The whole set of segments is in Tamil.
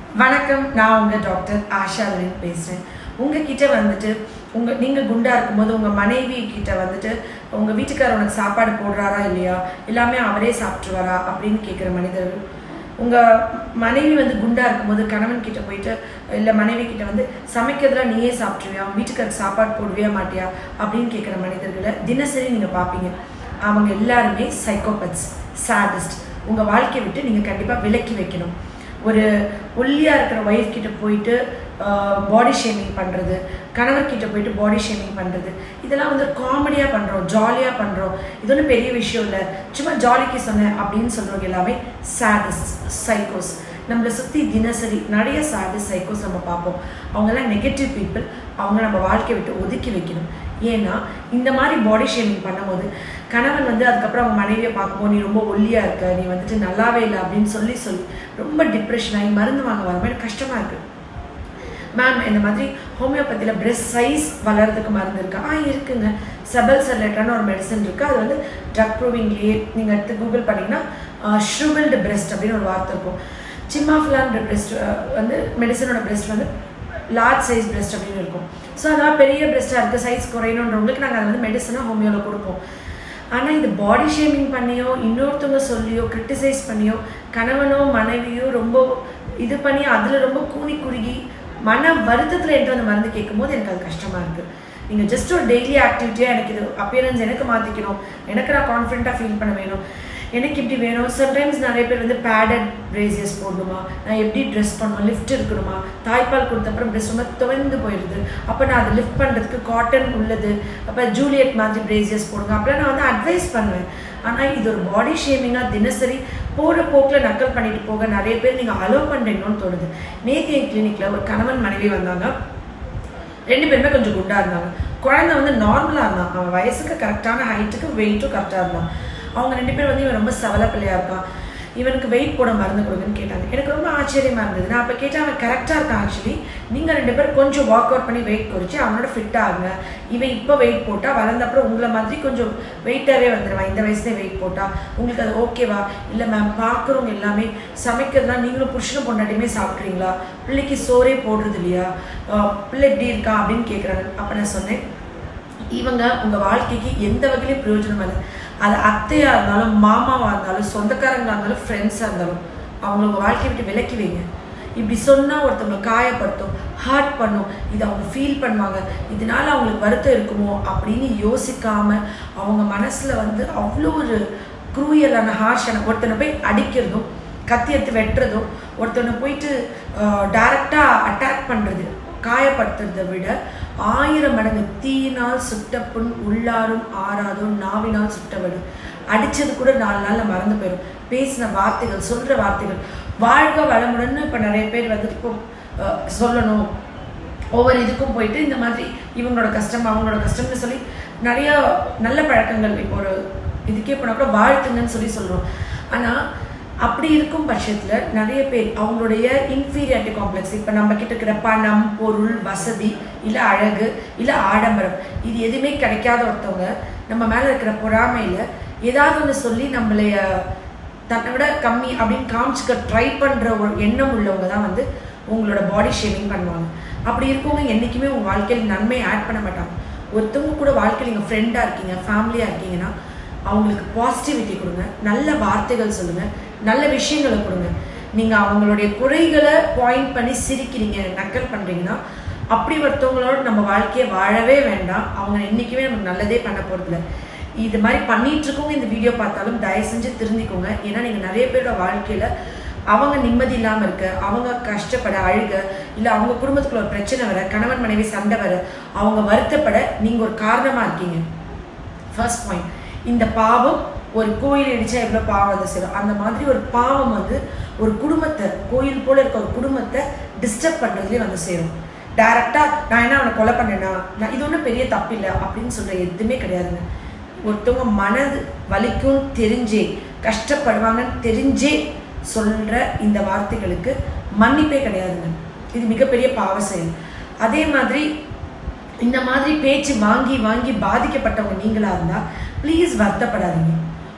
வணக்கம் நான் உங்கள் டாக்டர் ஆஷா லலித் பேசுகிறேன் உங்ககிட்ட வந்துட்டு உங்கள் நீங்கள் குண்டா இருக்கும்போது உங்கள் மனைவி கிட்ட வந்துட்டு உங்கள் வீட்டுக்காரர் உனக்கு சாப்பாடு போடுறாரா இல்லையா எல்லாமே அவரே சாப்பிட்ருவாரா அப்படின்னு கேட்குற மனிதர்கள் உங்கள் மனைவி வந்து குண்டா இருக்கும்போது கணவன் கிட்ட போயிட்டு இல்லை மனைவி கிட்ட வந்து சமைக்கிறதுல நீயே சாப்பிட்ருவியா உன் வீட்டுக்காரருக்கு சாப்பாடு போடுவியா மாட்டியா அப்படின்னு கேட்குற மனிதர்களை தினசரி நீங்கள் பார்ப்பீங்க அவங்க எல்லாருமே சைக்கோபத்ஸ் சாடிஸ்ட் உங்கள் வாழ்க்கையை விட்டு நீங்கள் கண்டிப்பாக விலக்கி வைக்கணும் ஒரு ஒல்லியாக இருக்கிற ஒய்ஃப் கிட்ட போயிட்டு பாடி ஷேமிங் பண்ணுறது கணவர்கிட்ட போயிட்டு பாடி ஷேமிங் பண்ணுறது இதெல்லாம் வந்து காமெடியாக பண்ணுறோம் ஜாலியாக பண்ணுறோம் இது ஒன்றும் பெரிய விஷயம் இல்லை சும்மா ஜாலிக்கு சொன்னேன் அப்படின்னு சொல்கிறவங்க எல்லாமே சாடிஸ்ட் சைக்கோஸ் நம்மளை சுற்றி தினசரி நிறைய சாடிஸ்ட் சைக்கோஸ் நம்ம பார்ப்போம் அவங்கெல்லாம் நெகட்டிவ் பீப்புள் அவங்க நம்ம வாழ்க்கையை விட்டு ஒதுக்கி வைக்கணும் ஏன்னா இந்த மாதிரி பாடி ஷேமிங் பண்ணும்போது கணவன் வந்து அதுக்கப்புறம் அவங்க மனைவியை பார்க்கும்போது நீ ரொம்ப ஒல்லியாக இருக்க நீ வந்துட்டு நல்லாவே இல்லை அப்படின்னு சொல்லி சொல்லி ரொம்ப டிப்ரெஷன் ஆகி மருந்து வாங்க வர மாதிரி கஷ்டமாக இருக்குது மேம் இந்த மாதிரி ஹோமியோபதியில் பிரெஸ்ட் சைஸ் வளர்றதுக்கு மருந்து இருக்கா ஆ இருக்குங்க செபல் செர்லேட்டான ஒரு மெடிசன் இருக்குது அது வந்து ட்ரக் ப்ரூவிங்லேயே நீங்கள் எடுத்து கூகுள் பண்ணிங்கன்னா ஷ்ரூவல்டு பிரெஸ்ட் அப்படின்னு ஒரு வார்த்தை இருக்கும் சிம்மாஃபிலான்ற பிரெஸ்ட் வந்து மெடிசனோட பிரெஸ்ட் வந்து லார்ஜ் சைஸ் பிரெஸ்ட் அப்படின்னு இருக்கும் ஸோ அதெல்லாம் பெரிய பிரெஸ்ட்டாக இருக்குது சைஸ் குறையணுன்றவங்களுக்கு நாங்கள் அதை வந்து மெடிசனாக ஹோமியோவில் கொடுப்போம் ஆனால் இது பாடி ஷேமிங் பண்ணியோ இன்னொருத்தவங்க சொல்லியோ கிரிட்டிசைஸ் பண்ணியோ கணவனோ மனைவியோ ரொம்ப இது பண்ணி அதில் ரொம்ப கூனி குறுகி மன வருத்தத்தில் என்கிட்ட அந்த மருந்து கேட்கும்போது எனக்கு அது கஷ்டமாக இருக்குது நீங்கள் ஜஸ்ட் ஒரு டெய்லி ஆக்டிவிட்டியாக எனக்கு இது அப்பியரன்ஸ் எனக்கு மாற்றிக்கணும் எனக்கு நான் கான்ஃபிடென்ட்டாக ஃபீல் பண்ண வேணும் எனக்கு இப்படி வேணும் சம்டைம்ஸ் நிறைய பேர் வந்து பேடட் பிரேசியஸ் போடணுமா நான் எப்படி ட்ரெஸ் பண்ணணும் லிஃப்ட் இருக்கணுமா தாய்ப்பால் கொடுத்த அப்புறம் ட்ரெஸ் ரொம்ப துவந்து போயிடுது அப்போ நான் அதை லிஃப்ட் பண்ணுறதுக்கு காட்டன் உள்ளது அப்போ ஜூலியட் மாதிரி பிரேசியஸ் போடுங்க அப்போலாம் நான் வந்து அட்வைஸ் பண்ணுவேன் ஆனால் இது ஒரு பாடி ஷேமிங்காக தினசரி போகிற போக்கில் நக்கல் பண்ணிட்டு போக நிறைய பேர் நீங்கள் அலோவ் பண்ணுறீங்கன்னு தோணுது நேற்று என் கிளினிக்கில் ஒரு கணவன் மனைவி வந்தாங்க ரெண்டு பேருமே கொஞ்சம் குண்டாக இருந்தாங்க குழந்தை வந்து நார்மலாக இருந்தான் அவன் வயசுக்கு கரெக்டான ஹைட்டுக்கு வெயிட்டும் கரெக்டாக இருந்தான் அவங்க ரெண்டு பேரும் வந்து இவன் ரொம்ப சவல பிள்ளையா இருக்கான் இவனுக்கு வெயிட் போட மருந்து கொடுங்கன்னு கேட்டாங்க எனக்கு ரொம்ப ஆச்சரியமா இருந்தது நான் அப்போ கேட்டேன் அவன் கரெக்டாக இருக்கான் ஆக்சுவலி நீங்கள் ரெண்டு பேரும் கொஞ்சம் வாக் அவுட் பண்ணி வெயிட் குறைச்சி அவனோட ஃபிட் ஆகுங்க இவன் இப்போ வெயிட் போட்டால் வளர்ந்த அப்புறம் உங்களை மாதிரி கொஞ்சம் வெயிட்டாகவே வந்துடுவான் இந்த வயசுலேயே வெயிட் போட்டால் உங்களுக்கு அது ஓகேவா இல்லை மேம் பார்க்குறவங்க எல்லாமே சமைக்கிறதுலாம் நீங்களும் புருஷனும் பொண்டாட்டியுமே சாப்பிட்றீங்களா பிள்ளைக்கு சோறே போடுறது இல்லையா பிள்ளை எப்படி இருக்கான் அப்படின்னு கேட்குறாங்க அப்போ நான் சொன்னேன் இவங்க உங்கள் வாழ்க்கைக்கு எந்த வகையிலையும் பிரயோஜனம் இல்லை அது அத்தையாக இருந்தாலும் மாமாவாக இருந்தாலும் சொந்தக்காரங்களாக இருந்தாலும் ஃப்ரெண்ட்ஸாக இருந்தாலும் அவங்க உங்கள் வாழ்க்கையை விட்டு விலக்கி வைங்க இப்படி சொன்னால் ஒருத்தவங்களை காயப்படுத்தும் ஹார்ட் பண்ணும் இது அவங்க ஃபீல் பண்ணுவாங்க இதனால அவங்களுக்கு வருத்தம் இருக்குமோ அப்படின்னு யோசிக்காமல் அவங்க மனசில் வந்து அவ்வளோ ஒரு குரூயலான ஹார்ஷான ஒருத்தனை போய் அடிக்கிறதும் கத்தி எடுத்து வெட்டுறதும் ஒருத்தனை போயிட்டு டைரக்டாக அட்டாக் பண்ணுறது காயப்படுத்துறதை விட ஆயிரம் மடங்கு தீயினால் சுட்ட புண் உள்ளாரும் ஆறாதும் நாவினால் சுட்டவடு அடித்தது கூட நாலு நாளில் மறந்து போயிடும் பேசின வார்த்தைகள் சொல்கிற வார்த்தைகள் வாழ்க வளமுடன்னு இப்போ நிறைய பேர் வந்துட்டு இப்போ சொல்லணும் ஒவ்வொரு இதுக்கும் போயிட்டு இந்த மாதிரி இவங்களோட கஷ்டம் அவங்களோட கஷ்டம்னு சொல்லி நிறைய நல்ல பழக்கங்கள் இப்போ ஒரு இதுக்கே போனால் கூட வாழ்த்துங்கன்னு சொல்லி சொல்கிறோம் ஆனால் அப்படி இருக்கும் பட்சத்தில் நிறைய பேர் அவங்களுடைய இன்ஃபீரியாரிட்டி காம்ப்ளெக்ஸ் இப்போ நம்ம கிட்ட இருக்கிற பணம் பொருள் வசதி இல்லை அழகு இல்லை ஆடம்பரம் இது எதுவுமே கிடைக்காத ஒருத்தவங்க நம்ம மேலே இருக்கிற பொறாமையில் ஏதாவது ஒன்று சொல்லி நம்மளைய தன்னை விட கம்மி அப்படின்னு காமிச்சிக்க ட்ரை பண்ணுற ஒரு எண்ணம் உள்ளவங்க தான் வந்து உங்களோட பாடி ஷேமிங் பண்ணுவாங்க அப்படி இருக்கவங்க என்றைக்குமே உங்கள் வாழ்க்கையில் நன்மை ஆட் பண்ண மாட்டாங்க ஒருத்தவங்க கூட வாழ்க்கையில் நீங்கள் ஃப்ரெண்டாக இருக்கீங்க ஃபேமிலியாக இருக்கீங்கன்னா அவங்களுக்கு பாசிட்டிவிட்டி கொடுங்க நல்ல வார்த்தைகள் சொல்லுங்கள் நல்ல விஷயங்களை கொடுங்க நீங்கள் அவங்களுடைய குறைகளை பாயிண்ட் பண்ணி சிரிக்கிறீங்க நக்கல் பண்ணுறீங்கன்னா அப்படி ஒருத்தவங்களோட நம்ம வாழ்க்கையை வாழவே வேண்டாம் அவங்க என்றைக்குமே நமக்கு நல்லதே பண்ண போகிறதில்ல இது மாதிரி பண்ணிட்டு இருக்கவங்க இந்த வீடியோ பார்த்தாலும் தயவு செஞ்சு திருந்திக்கோங்க ஏன்னா நீங்கள் நிறைய பேரோட வாழ்க்கையில் அவங்க நிம்மதி இல்லாமல் இருக்க அவங்க கஷ்டப்பட அழுக இல்லை அவங்க குடும்பத்துக்குள்ள ஒரு பிரச்சனை வர கணவன் மனைவி சண்டை வர அவங்க வருத்தப்பட நீங்கள் ஒரு காரணமாக இருக்கீங்க ஃபர்ஸ்ட் பாயிண்ட் இந்த பாவம் ஒரு கோயில் இடிச்சா எவ்வளோ பாவம் வந்து சேரும் அந்த மாதிரி ஒரு பாவம் வந்து ஒரு குடும்பத்தை கோயில் போல இருக்க ஒரு குடும்பத்தை டிஸ்டர்ப் பண்ணுறதுலேயே வந்து சேரும் டைரக்டாக நான் என்ன அவனை கொலை பண்ணேனா நான் இது ஒன்றும் பெரிய தப்பு இல்லை அப்படின்னு சொல்கிற எதுவுமே கிடையாதுங்க ஒருத்தவங்க மனது வலிக்கும் தெரிஞ்சே கஷ்டப்படுவாங்கன்னு தெரிஞ்சே சொல்கிற இந்த வார்த்தைகளுக்கு மன்னிப்பே கிடையாதுங்க இது மிகப்பெரிய பாவ செயல் அதே மாதிரி இந்த மாதிரி பேச்சு வாங்கி வாங்கி பாதிக்கப்பட்டவங்க நீங்களாக இருந்தால் ப்ளீஸ் வருத்தப்படாதீங்க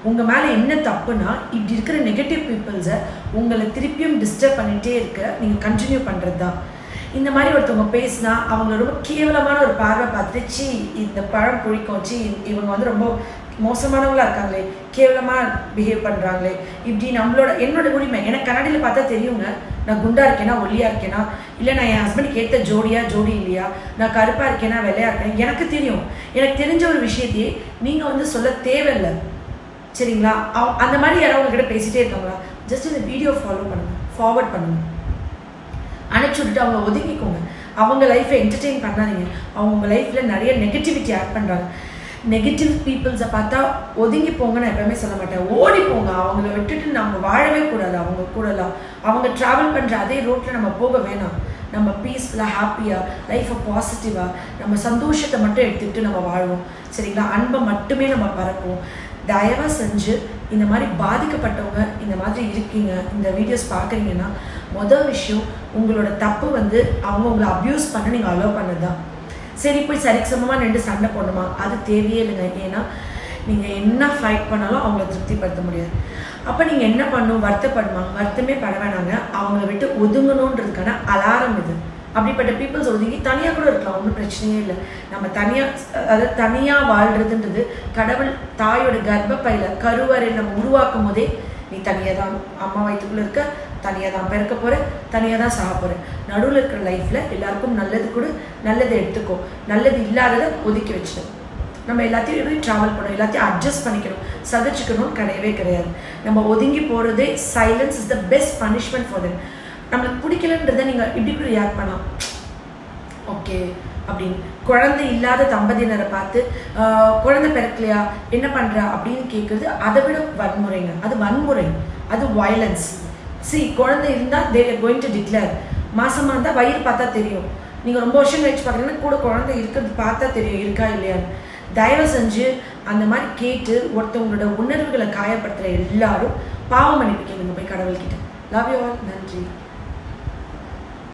உங்கள் மேலே என்ன தப்புனா இப்படி இருக்கிற நெகட்டிவ் பீப்புள்ஸை உங்களை திருப்பியும் டிஸ்டர்ப் பண்ணிகிட்டே இருக்க நீங்கள் கண்டினியூ பண்ணுறது தான் இந்த மாதிரி ஒருத்தவங்க பேசினா அவங்க ரொம்ப கேவலமான ஒரு பார்வை பார்த்துட்டு சி இந்த பழம் பிடிக்கும் சி இவங்க வந்து ரொம்ப மோசமானவங்களா இருக்காங்களே கேவலமாக பிஹேவ் பண்ணுறாங்களே இப்படி நம்மளோட என்னோட உரிமை எனக்கு கண்ணாடியில் பார்த்தா தெரியுங்க நான் குண்டா இருக்கேனா ஒல்லியா இருக்கேனா இல்லை நான் என் ஹஸ்பண்டுக்கு ஏற்ற ஜோடியா ஜோடி இல்லையா நான் கருப்பாக இருக்கேனா வெள்ளையா இருக்கேன் எனக்கு தெரியும் எனக்கு தெரிஞ்ச ஒரு விஷயத்தையே நீங்கள் வந்து சொல்ல தேவையில்லை சரிங்களா அவ- அந்த மாதிரி யாராவது உங்ககிட்ட பேசிட்டே இருக்காங்களா ஜஸ்ட் இந்த வீடியோ ஃபாலோ பண்ணுங்க ஃபார்வர்ட் பண்ணுங்க அனுப்பிச்சு விட்டுட்டு அவங்க ஒதுங்கிக்கோங்க அவங்க லைஃப்பை என்டர்டெயின் பண்ணாதீங்க அவங்க உங்கள் லைஃப்பில் நிறைய நெகட்டிவிட்டி ஆட் பண்ணுறாங்க நெகட்டிவ் பீப்புள்ஸை பார்த்தா ஒதுங்கி போங்க நான் எப்பவுமே சொல்ல மாட்டேன் ஓடி போங்க அவங்கள விட்டுட்டு நம்ம வாழவே கூடாது அவங்க கூடலாம் அவங்க ட்ராவல் பண்ணுற அதே ரோட்டில் நம்ம போக வேணாம் நம்ம பீஸ்ஃபுல்லாக ஹாப்பியாக லைஃப்பை பாசிட்டிவாக நம்ம சந்தோஷத்தை மட்டும் எடுத்துக்கிட்டு நம்ம வாழ்வோம் சரிங்களா அன்பை மட்டுமே நம்ம பரப்புவோம் தயவு செஞ்சு இந்த மாதிரி பாதிக்கப்பட்டவங்க இந்த மாதிரி இருக்கீங்க இந்த வீடியோஸ் பார்க்குறீங்கன்னா மொதல் விஷயம் உங்களோட தப்பு வந்து அவங்க உங்களை அப்யூஸ் பண்ண நீங்கள் அலோவ் பண்ணது தான் சரி போய் சரிசமமாக நின்று சண்டை போடணுமா அது தேவையே இல்லைங்க ஏன்னா நீங்கள் என்ன ஃபைட் பண்ணாலும் அவங்கள திருப்திப்படுத்த முடியாது அப்போ நீங்கள் என்ன பண்ணணும் வருத்தப்படுமா வருத்தமே பட வேணாங்க அவங்கள விட்டு ஒதுங்கணுன்றதுக்கான அலாரம் இது அப்படிப்பட்ட பீப்புள்ஸ் ஒதுங்கி தனியாக கூட இருக்கலாம் ஒன்றும் பிரச்சனையே இல்லை நம்ம தனியாக அதாவது தனியாக வாழ்றதுன்றது கடவுள் தாயோட கர்ப்பப்பையில கருவறையில் நம்ம உருவாக்கும் போதே நீ தனியாக தான் அம்மா வயிற்றுக்குள்ளே இருக்க தனியாக தான் பிறக்க போகிற தனியாக தான் சாக போகிற நடுவில் இருக்கிற லைஃப்பில் எல்லாருக்கும் நல்லது கொடு நல்லதை எடுத்துக்கோ நல்லது இல்லாததை ஒதுக்கி வச்சிடு நம்ம எல்லாத்தையும் ட்ராவல் பண்ணணும் எல்லாத்தையும் அட்ஜஸ்ட் பண்ணிக்கணும் சகிச்சுக்கணும் கிடையவே கிடையாது நம்ம ஒதுங்கி போகிறதே silence is the best punishment for them நம்மளுக்கு பிடிக்கலன்றதை நீங்கள் இப்படி இப்படி ரியாக்ட் பண்ணலாம் ஓகே அப்படின்னு குழந்தை இல்லாத தம்பதியினரை பார்த்து ஆஹ், குழந்தை பிறக்கலையா என்ன பண்ற அப்படின்னு கேட்குறது அதை விட வன்முறைங்க அது வன்முறை அது வயலன்ஸ் see குழந்தை இருந்தால் they are going to declare மாசமா இருந்தால் வயிறு பார்த்தா தெரியும் நீங்கள் ரொம்ப வருஷம் கழிச்சு பார்க்குறீங்கன்னா கூட குழந்தை இருக்கிறது பார்த்தா தெரியும் இருக்கா இல்லையான்னு தயவு செஞ்சு அந்த மாதிரி கேட்டு ஒருத்தவங்களோட உணர்வுகளை காயப்படுத்துகிற எல்லாரும் பாவம் மன்னிப்பு கேளுங்க போய் கடவுள்கிட்ட லவ் யூ ஆல் நன்றி